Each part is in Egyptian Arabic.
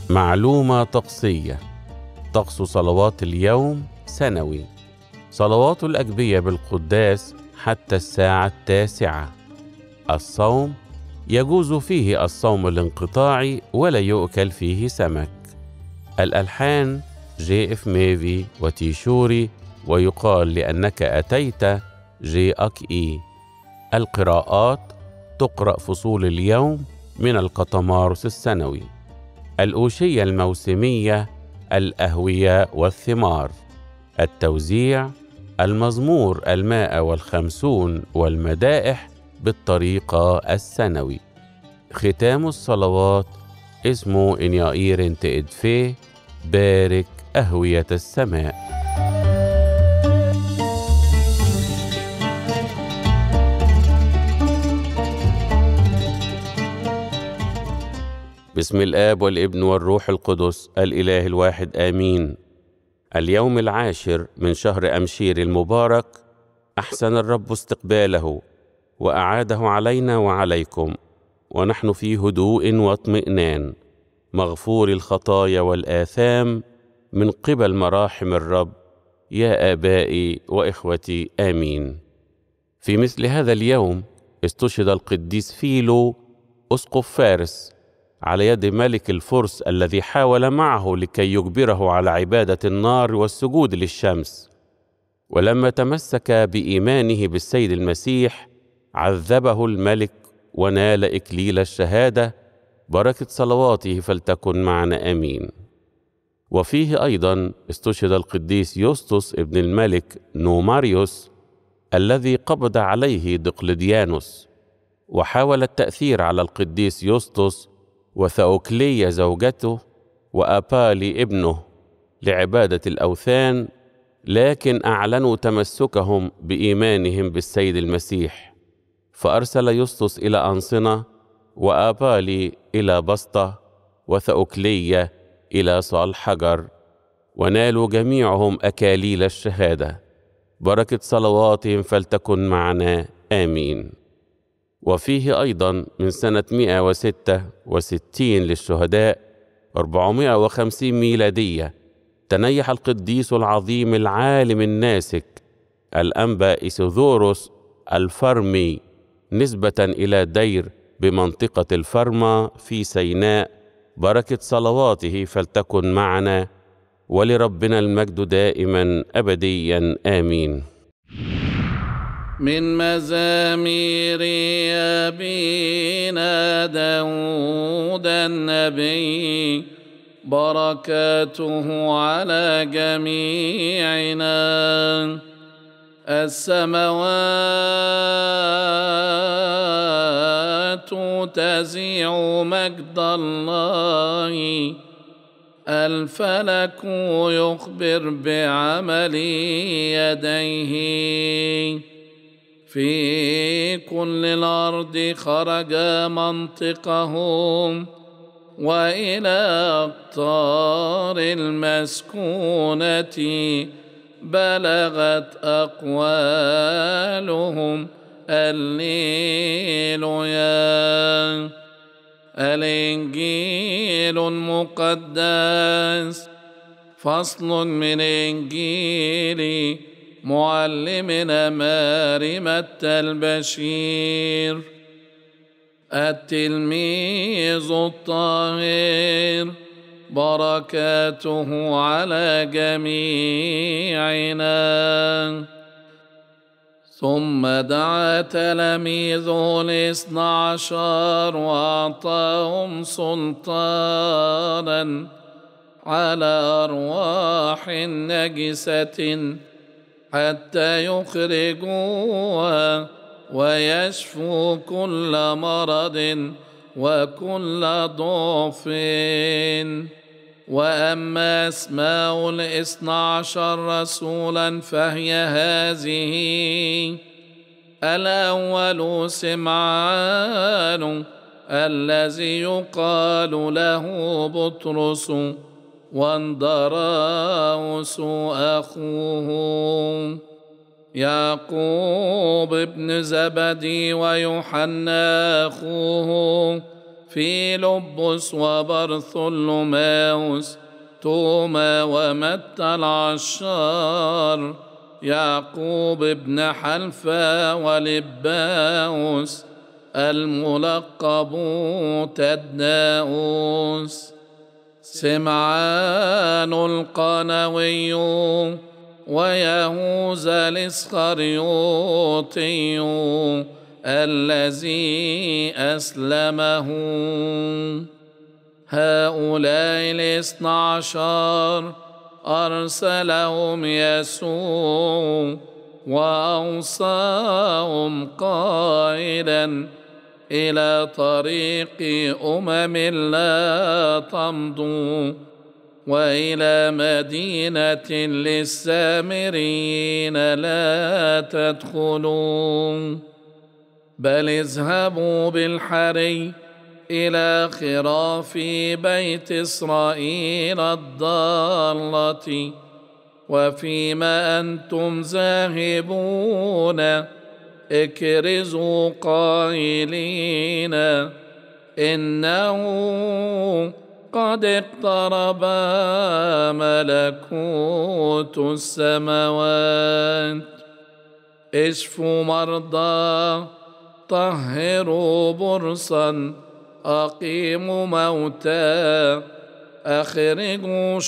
معلومة طقسية طقس صلوات اليوم سنوي صلوات الأجبية بالقداس حتى الساعة التاسعة الصوم يجوز فيه الصوم الانقطاعي ولا يؤكل فيه سمك الألحان جي اف ميفي وتيشوري ويقال لأنك أتيت جي أك إي القراءات تقرأ فصول اليوم من القطمارس السنوي الأوشية الموسمية الأهوية والثمار التوزيع المزمور الماء والخمسون والمدائح بالطريقة السنوي ختام الصلوات اسمه إنيائير انت إدفيه بارك أهوية السماء بسم الآب والابن والروح القدس الإله الواحد آمين اليوم العاشر من شهر أمشير المبارك أحسن الرب استقباله وأعاده علينا وعليكم ونحن في هدوء واطمئنان مغفور الخطايا والآثام من قبل مراحم الرب يا آبائي وإخوتي آمين في مثل هذا اليوم استشهد القديس فيلو أسقف فارس على يد ملك الفرس الذي حاول معه لكي يجبره على عبادة النار والسجود للشمس ولما تمسك بإيمانه بالسيد المسيح عذبه الملك ونال إكليل الشهادة بركة صلواته فلتكن معنا آمين وفيه أيضا استشهد القديس يوستوس ابن الملك نوماريوس الذي قبض عليه دقلديانوس وحاول التأثير على القديس يوستوس وثأوكلية زوجته وأبالي ابنه لعبادة الأوثان لكن أعلنوا تمسكهم بإيمانهم بالسيد المسيح فأرسل يسطس إلى أنصنة وآبالي إلى بسطة وثأوكلية إلى صال حجر ونالوا جميعهم أكاليل الشهادة بركة صلواتهم فلتكن معنا آمين وفيه أيضا من سنة 166 للشهداء 450 ميلادية تنيح القديس العظيم العالم الناسك الأنبا إيسوذوروس الفرمي نسبة إلى دير بمنطقة الفرما في سيناء بركة صلواته فلتكن معنا ولربنا المجد دائما أبديا آمين من مزامير أبينا داود النبي بركاته على جميعنا السماوات تزيع مجد الله الفلك يخبر بعمل يديه في كل الأرض خرج منطقهم وإلى أقطار المسكونة بلغت أقوالهم الليلويا الإنجيل المقدس فصل من إنجيل معلمنا مارمة البشير التلميذ الطاهر بركاته على جميعنا ثم دعا تلاميذه الاثنى عشر وأعطاهم سلطانا على أرواح نجسة حتى يخرجوها ويشفوا كل مرض وكل ضعف وأما أسماء الاثنى عشر رسولا فهي هذه الأول سمعان الذي يقال له بطرس واندراوس أخوه يعقوب ابن زبدي ويوحنا أخوه فيلبس وبرثلماوس توما ومتى العشار يعقوب بن حلفة ولباوس الملقب تداؤوس سمعان القنوي ويهوذا الاسخريوطي الذي اسلمه هؤلاء الاثنى عشر ارسلهم يسوع واوصاهم قائلا الى طريق امم لا تمضوا والى مدينه للسامريين لا تدخلوا بل اذهبوا بالحري الى خراف بيت اسرائيل الضاله وفيما انتم ذاهبون اكرزوا قائلين انه قد اقترب ملكوت السماوات اشفوا مرضى طهروا برصا اقيموا موتى اخرجوا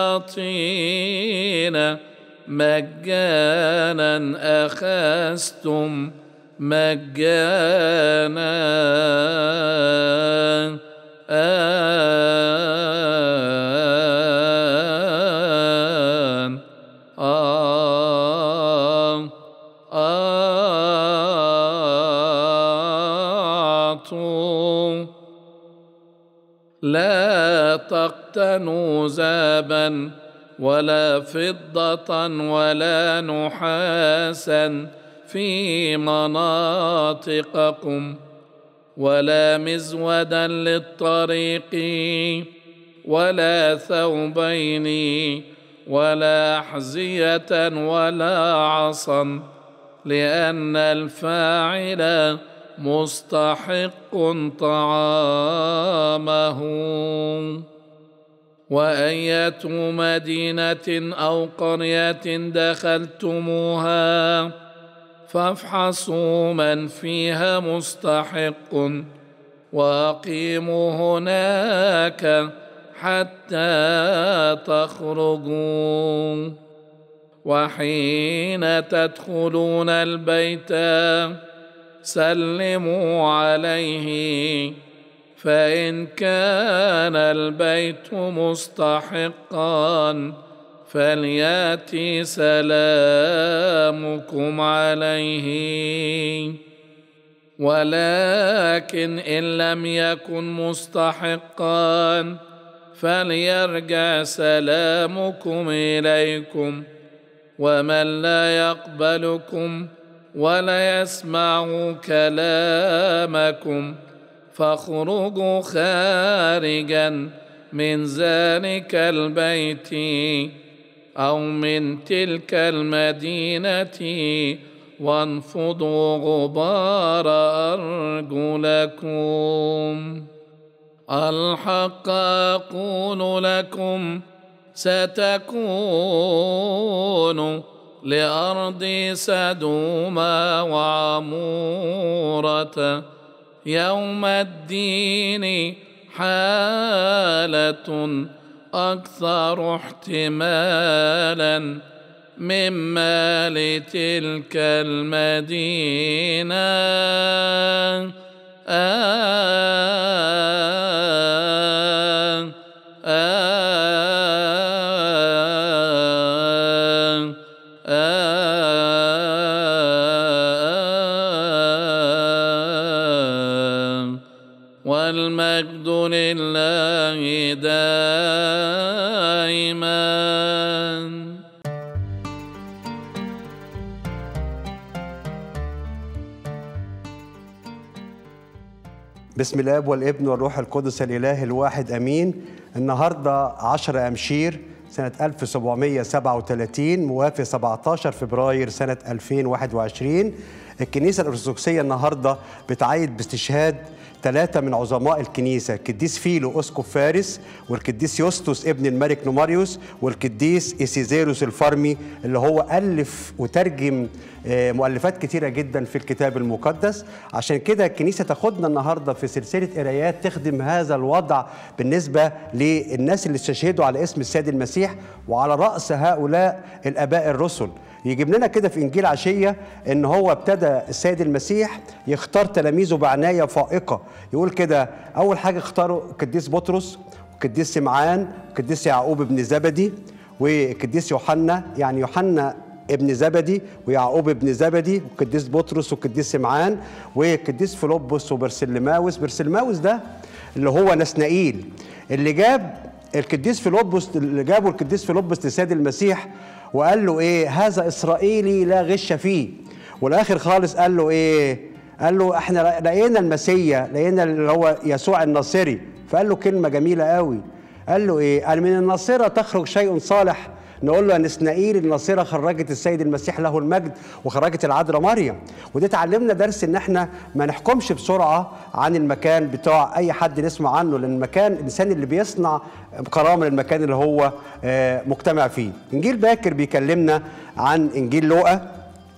شياطين مجانا اخذتم مجانا آن آن أعطوا لا تقتنوا ذهبا ولا فضة ولا نحاسا في مناطقكم ولا مزودا للطريق ولا ثوبين ولا أحذية ولا عصا لأن الفاعل مستحق طعامه وأية مدينة أو قرية دخلتموها فافحصوا من فيها مستحق وأقيموا هناك حتى تخرجوا وحين تدخلون البيت سلموا عليه فان كان البيت مستحقا فلياتي سلامكم عليه ولكن ان لم يكن مستحقا فليرجع سلامكم اليكم ومن لا يقبلكم ولا يسمع كلامكم فاخرجوا خارجا من ذلك البيت او من تلك المدينه وانفضوا غبار ارجلكم الحق اقول لكم ستكون لأرض سدوم وعمورة يوم الدين حالة أكثر احتمالا مما لتلك المدينة آه آه آه والمجد لله دائما بسم الاب والابن والروح القدس الاله الواحد امين النهارده 10 امشير سنه 1737 موافق 17 فبراير سنه 2021 الكنيسه الارثوذكسيه النهارده بتعيد باستشهاد ثلاثة من عظماء الكنيسة القديس فيلو أسقف فارس والقديس يوستوس ابن الملك نوماريوس والقديس إيسيزيروس الفارمي اللي هو ألف وترجم آه، مؤلفات كتيرة جدا في الكتاب المقدس عشان كده الكنيسة تاخدنا النهاردة في سلسلة قرايات تخدم هذا الوضع بالنسبة للناس اللي استشهدوا على اسم السيد المسيح وعلى رأس هؤلاء الآباء الرسل يجيب لنا كده في انجيل عشيه ان هو ابتدى السيد المسيح يختار تلاميذه بعنايه فائقه يقول كده اول حاجه اختاروا القديس بطرس والقديس سمعان والقديس يعقوب ابن زبدي والقديس يوحنا يعني يوحنا ابن زبدي ويعقوب ابن زبدي والقديس بطرس والقديس سمعان والقديس فيلبس وبرسلماوس برسلماوس ده اللي هو نسنائيل اللي جاب القديس فيلبس اللي جابه القديس فيلبس لسيد المسيح وقال له ايه هذا اسرائيلي لا غش فيه والاخر خالص قال له ايه قال له احنا لقينا المسيا لقينا اللي هو يسوع الناصري فقال له كلمه جميله قوي قال له ايه قال من الناصره تخرج شيء صالح نقول له ان اسنائيل الناصره خرجت السيد المسيح له المجد وخرجت العذراء مريم ودي تعلمنا درس ان احنا ما نحكمش بسرعه عن المكان بتاع اي حد نسمع عنه لان المكان الانسان اللي بيصنع كرامه للمكان اللي هو آه، مجتمع فيه انجيل باكر بيكلمنا عن انجيل لوقا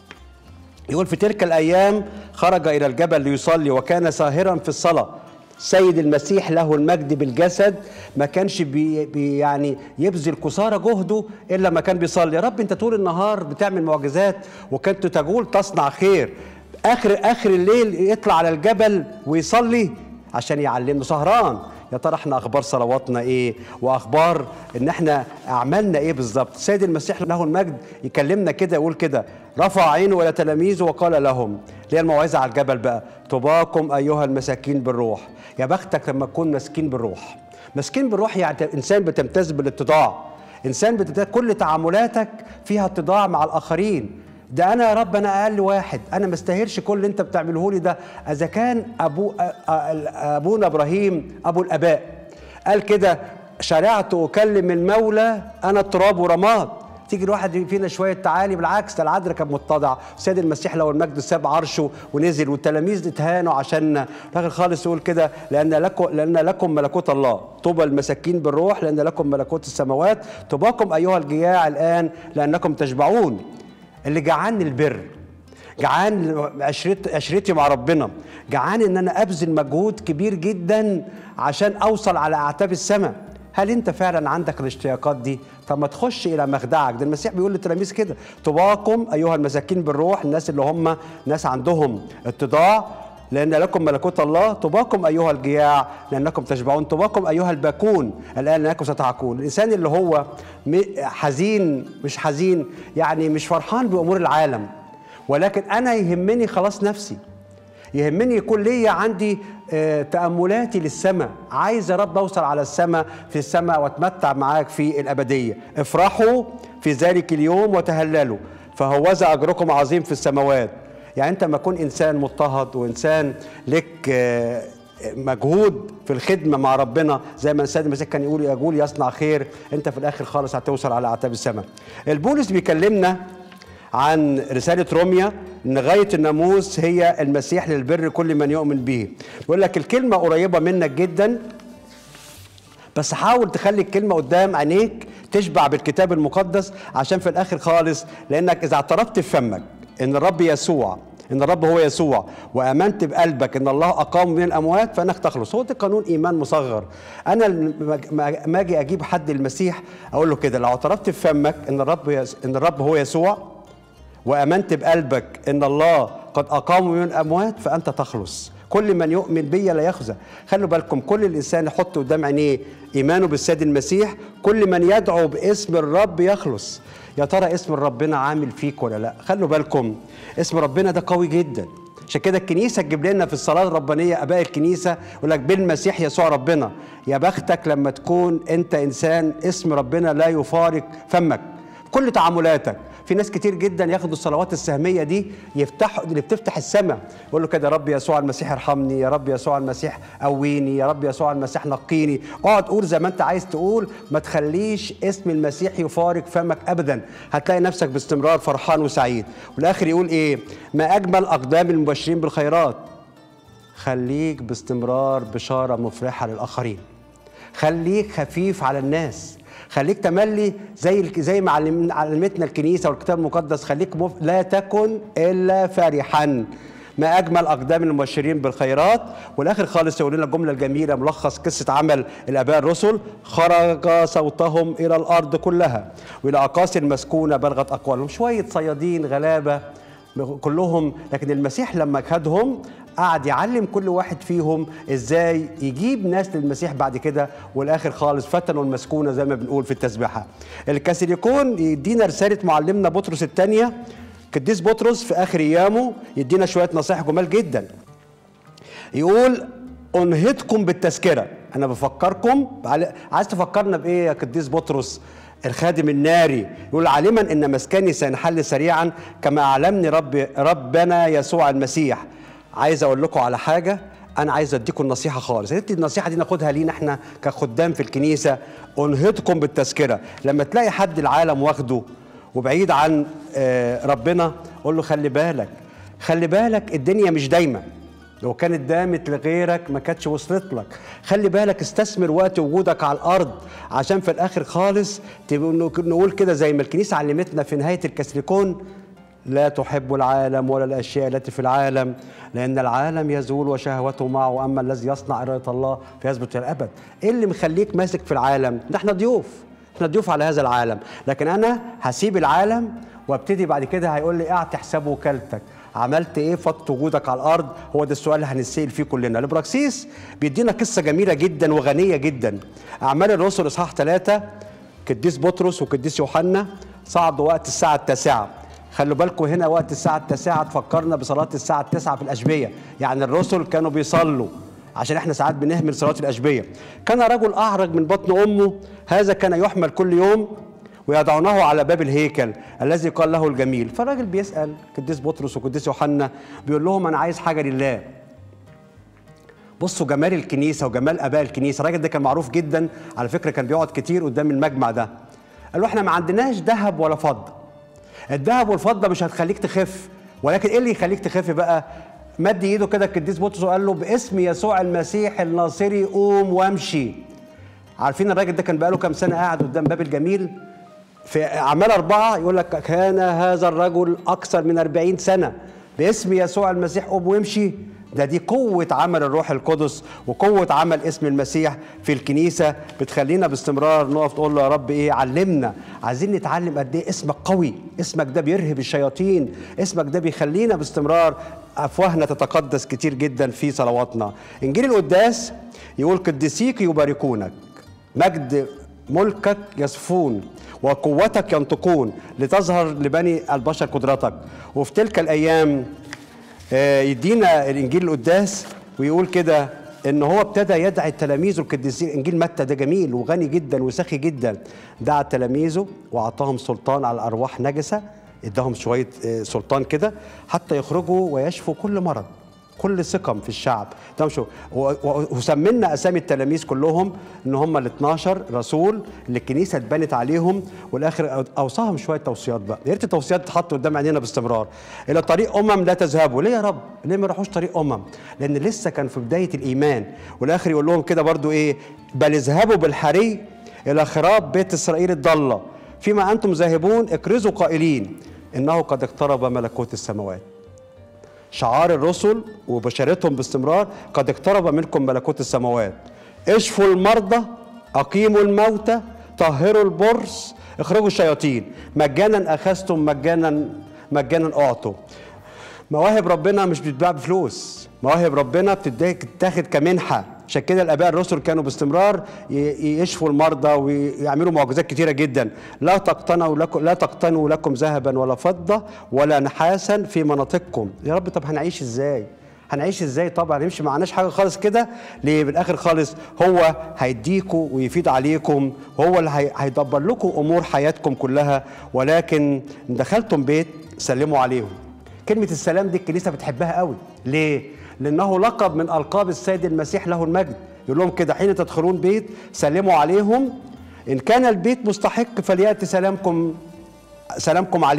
يقول في تلك الايام خرج الى الجبل ليصلي وكان ساهرا في الصلاه سيد المسيح له المجد بالجسد ما كانش بي بي يعني يبذل قصارى جهده الا ما كان بيصلي يا رب انت طول النهار بتعمل معجزات وكنت تجول تصنع خير اخر اخر الليل يطلع على الجبل ويصلي عشان يعلمنا سهران يا ترى احنا اخبار صلواتنا ايه واخبار ان احنا اعمالنا ايه بالظبط سيد المسيح له المجد يكلمنا كده يقول كده رفع عينه الى تلاميذه وقال لهم ليه الموعظه على الجبل بقى طباكم ايها المساكين بالروح يا بختك لما تكون مسكين بالروح مسكين بالروح يعني انسان بتمتاز بالاتضاع انسان بتمتاز كل تعاملاتك فيها اتضاع مع الاخرين ده انا يا رب انا اقل واحد انا ما استاهلش كل اللي انت بتعمله لي ده اذا كان ابو أ- أ- ابونا ابراهيم ابو الاباء قال كده شرعت اكلم المولى انا التراب ورماد تيجي الواحد فينا شويه تعالي بالعكس ده العذراء كان متضع سيد المسيح لو المجد ساب عرشه ونزل والتلاميذ اتهانوا عشان الاخر خالص يقول كده لان لكم لان لكم ملكوت الله طوبى المساكين بالروح لان لكم ملكوت السماوات طوباكم ايها الجياع الان لانكم تشبعون اللي جعان البر جعان عشرت عشرتي مع ربنا جعان ان انا ابذل مجهود كبير جدا عشان اوصل على اعتاب السماء هل انت فعلا عندك الاشتياقات دي طب ما تخش الى مخدعك ده المسيح بيقول للتلاميذ كده طباكم ايها المساكين بالروح الناس اللي هم ناس عندهم اتضاع لأن لكم ملكوت الله طباكم أيها الجياع لأنكم تشبعون طباكم أيها الباكون الآن لأنكم ستعكون الإنسان اللي هو م- حزين مش حزين يعني مش فرحان بأمور العالم ولكن أنا يهمني خلاص نفسي يهمني يكون ليا عندي آه، تأملاتي للسماء عايز يا رب أوصل على السماء في السماء وأتمتع معاك في الأبدية افرحوا في ذلك اليوم وتهللوا فهوذا أجركم عظيم في السماوات يعني أنت لما تكون إنسان مضطهد وإنسان لك آه، مجهود في الخدمة مع ربنا زي ما السيد المسيح كان يقول يقول يصنع خير أنت في الآخر خالص هتوصل على أعتاب السماء البولس بيكلمنا عن رسالة روميا إن غاية الناموس هي المسيح للبر كل من يؤمن به بيقول لك الكلمة قريبة منك جدا بس حاول تخلي الكلمة قدام عينيك تشبع بالكتاب المقدس عشان في الآخر خالص لأنك إذا اعترفت في فمك إن الرب يسوع إن الرب هو يسوع وآمنت بقلبك إن الله أقام من الأموات فإنك تخلص هو ده قانون إيمان مصغر أنا لما- ما ما أجي أجيب حد المسيح أقول له كده لو اعترفت في فمك إن الرب يس- إن الرب هو يسوع وامنت بقلبك ان الله قد اقامه من الاموات فانت تخلص كل من يؤمن بي لا يخزى خلوا بالكم كل الانسان يحط قدام عينيه ايمانه بالسيد المسيح كل من يدعو باسم الرب يخلص يا ترى اسم ربنا عامل فيك ولا لا خلوا بالكم اسم ربنا ده قوي جدا عشان كده الكنيسه تجيب لنا في الصلاه الربانيه اباء الكنيسه يقول لك بالمسيح يسوع ربنا يا بختك لما تكون انت انسان اسم ربنا لا يفارق فمك كل تعاملاتك في ناس كتير جدا ياخدوا الصلوات السهميه دي يفتحوا اللي بتفتح السماء يقول له كده يا رب يسوع المسيح ارحمني يا رب يسوع المسيح قويني يا رب يسوع المسيح نقيني اقعد قول زي ما انت عايز تقول ما تخليش اسم المسيح يفارق فمك ابدا هتلاقي نفسك باستمرار فرحان وسعيد والاخر يقول ايه ما اجمل اقدام المبشرين بالخيرات خليك باستمرار بشاره مفرحه للاخرين خليك خفيف على الناس خليك تملي زي الك- زي ما علم- علمتنا الكنيسه والكتاب المقدس خليك مف... لا تكن الا فرحا ما اجمل اقدام المبشرين بالخيرات والاخر خالص يقول لنا الجمله الجميله ملخص قصه عمل الاباء الرسل خرج صوتهم الى الارض كلها والى اقاصي المسكونه بلغت اقوالهم شويه صيادين غلابه كلهم لكن المسيح لما خدهم قعد يعلم كل واحد فيهم ازاي يجيب ناس للمسيح بعد كده والاخر خالص فتنوا المسكونه زي ما بنقول في التسبيحه الكاثوليكون يدينا رساله معلمنا بطرس الثانيه قديس بطرس في اخر ايامه يدينا شويه نصائح جمال جدا يقول انهضكم بالتذكره انا بفكركم على- عايز تفكرنا بايه يا قديس بطرس الخادم الناري يقول عالما ان مسكني سينحل سريعا كما اعلمني رب ربنا يسوع المسيح عايز اقول لكم على حاجه انا عايز اديكم النصيحه خالص يا ريت النصيحه دي ناخدها لينا احنا كخدام في الكنيسه انهضكم بالتذكره لما تلاقي حد العالم واخده وبعيد عن آه، ربنا قول له خلي بالك خلي بالك الدنيا مش دايما لو كانت دامت لغيرك ما كانتش وصلت لك خلي بالك استثمر وقت وجودك على الارض عشان في الاخر خالص تبقى نقول كده زي ما الكنيسه علمتنا في نهايه الكسليكون لا تحب العالم ولا الاشياء التي في العالم لان العالم يزول وشهوته معه اما الذي يصنع اراده الله فيثبت الى الابد ايه اللي مخليك ماسك في العالم ده احنا ضيوف احنا ضيوف على هذا العالم لكن انا هسيب العالم وابتدي بعد كده هيقول لي اعطي حساب وكالتك عملت ايه فتره وجودك على الارض هو ده السؤال اللي هنسال فيه كلنا الابراكسيس بيدينا قصه جميله جدا وغنيه جدا اعمال الرسل اصحاح ثلاثة قديس بطرس وقديس يوحنا صعدوا وقت الساعه التاسعه خلوا بالكم هنا وقت الساعه التاسعه تفكرنا بصلاه الساعه التاسعه في الاشبيه يعني الرسل كانوا بيصلوا عشان احنا ساعات بنهمل صلاه الاشبيه كان رجل اعرج من بطن امه هذا كان يحمل كل يوم ويضعونه على باب الهيكل الذي قال له الجميل فالراجل بيسال قديس بطرس وقديس يوحنا بيقول لهم انا عايز حاجه لله بصوا جمال الكنيسه وجمال اباء الكنيسه الراجل ده كان معروف جدا على فكره كان بيقعد كتير قدام المجمع ده قال له احنا ما عندناش ذهب ولا فضه الذهب والفضه مش هتخليك تخف ولكن ايه اللي يخليك تخف بقى مد ايده كده القديس بطرس وقال له باسم يسوع المسيح الناصري قوم وامشي عارفين الراجل ده كان بقاله كام سنه قاعد قدام باب الجميل في اعمال اربعه يقول لك كان هذا الرجل اكثر من أربعين سنه باسم يسوع المسيح قوم وامشي ده دي قوة عمل الروح القدس وقوة عمل اسم المسيح في الكنيسة بتخلينا باستمرار نقف نقول له يا رب ايه علمنا عايزين نتعلم قد ايه اسمك قوي اسمك ده بيرهب الشياطين اسمك ده بيخلينا باستمرار افواهنا تتقدس كتير جدا في صلواتنا انجيل القداس يقول قديسيك يباركونك مجد ملكك يصفون وقوتك ينطقون لتظهر لبني البشر قدرتك وفي تلك الايام آه، يدينا الانجيل القداس ويقول كده ان هو ابتدى يدعي تلاميذه القديسين انجيل متى ده جميل وغني جدا وسخي جدا دعا تلاميذه واعطاهم سلطان على ارواح نجسه اداهم شويه آه، سلطان كده حتى يخرجوا ويشفوا كل مرض كل سقم في الشعب ده شو و- و- وسمينا اسامي التلاميذ كلهم ان هم ال 12 رسول اللي الكنيسه اتبنت عليهم والاخر اوصاهم شويه توصيات بقى يا ريت التوصيات تتحط قدام عينينا باستمرار الى طريق امم لا تذهبوا ليه يا رب ليه ما يروحوش طريق امم لان لسه كان في بدايه الايمان والاخر يقول لهم كده برضو ايه بل اذهبوا بالحري الى خراب بيت اسرائيل الضاله فيما انتم ذاهبون اكرزوا قائلين انه قد اقترب ملكوت السماوات شعار الرسل وبشارتهم باستمرار قد اقترب منكم ملكوت السماوات اشفوا المرضى اقيموا الموتى طهروا البرص اخرجوا الشياطين مجانا اخذتم مجانا مجانا اعطوا مواهب ربنا مش بتتباع بفلوس مواهب ربنا بتتاخد كمنحه عشان كده الاباء الرسل كانوا باستمرار ي- يشفوا المرضى ويعملوا معجزات كتيره جدا لا تقتنوا لكم لا تقتنوا لكم ذهبا ولا فضه ولا نحاسا في مناطقكم يا رب طب هنعيش ازاي هنعيش ازاي طبعا هنمشي معناش حاجه خالص كده ليه بالاخر خالص هو هيديكوا ويفيد عليكم وهو اللي هي- هيدبر لكم امور حياتكم كلها ولكن إن دخلتم بيت سلموا عليهم كلمة السلام دي الكنيسة بتحبها قوي ليه؟ لأنه لقب من ألقاب السيد المسيح له المجد يقول لهم كده حين تدخلون بيت سلموا عليهم إن كان البيت مستحق فليأتي سلامكم سلامكم عليه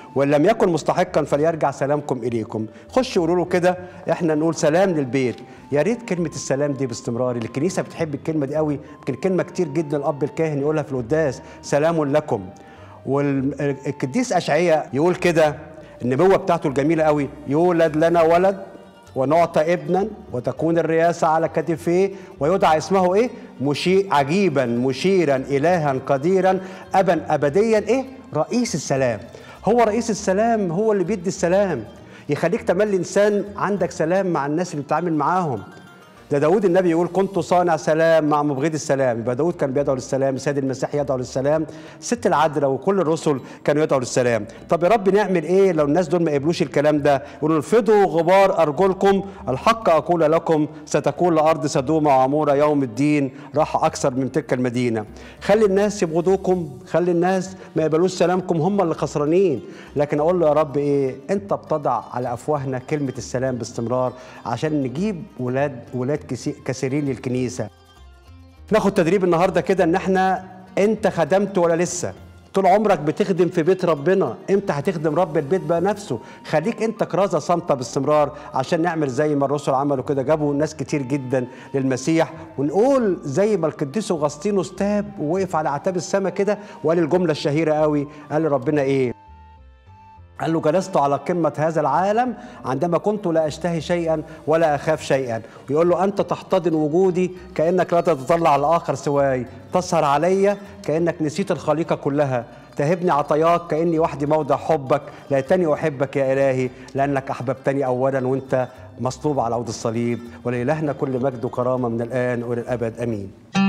وان لم يكن مستحقا فليرجع سلامكم اليكم خش قولوا له كده احنا نقول سلام للبيت يا ريت كلمه السلام دي باستمرار الكنيسه بتحب الكلمه دي قوي يمكن كلمه كتير جدا الاب الكاهن يقولها في القداس سلام لكم والقديس اشعياء يقول كده النبوه بتاعته الجميله قوي يولد لنا ولد ونعطى ابنا وتكون الرياسة على كتفيه ويدعى اسمه ايه مشي عجيبا مشيرا إلها قديرا أبا أبديا ايه رئيس السلام هو رئيس السلام هو اللي بيدي السلام يخليك تملي إنسان عندك سلام مع الناس اللي بتتعامل معاهم ده داود النبي يقول كنت صانع سلام مع مبغض السلام يبقى داود كان بيدعو للسلام السيد المسيح يدعو للسلام ست العذراء وكل الرسل كانوا يدعوا للسلام طب يا رب نعمل ايه لو الناس دول ما قبلوش الكلام ده يقولوا انفضوا غبار ارجلكم الحق اقول لكم ستكون لارض سدوم وعموره يوم الدين راح اكثر من تلك المدينه خلي الناس يبغضوكم خلي الناس ما يقبلوش سلامكم هم اللي خسرانين لكن اقول له يا رب ايه انت بتضع على افواهنا كلمه السلام باستمرار عشان نجيب ولاد ولاد كسي- كثيرين للكنيسه ناخد تدريب النهارده كده ان احنا انت خدمت ولا لسه طول عمرك بتخدم في بيت ربنا امتى هتخدم رب البيت بقى نفسه خليك انت كرازه صامته باستمرار عشان نعمل زي ما الرسل عملوا كده جابوا ناس كتير جدا للمسيح ونقول زي ما القديس اغسطينوس تاب ووقف على اعتاب السماء كده وقال الجمله الشهيره قوي قال لربنا ايه قال له جلست على قمة هذا العالم عندما كنت لا أشتهي شيئا ولا أخاف شيئا ويقول له أنت تحتضن وجودي كأنك لا تتطلع على آخر سواي تسهر علي كأنك نسيت الخليقة كلها تهبني عطاياك كأني وحدي موضع حبك ليتني أحبك يا إلهي لأنك أحببتني أولا وأنت مصلوب على عود الصليب ولإلهنا كل مجد وكرامة من الآن وإلى الأبد أمين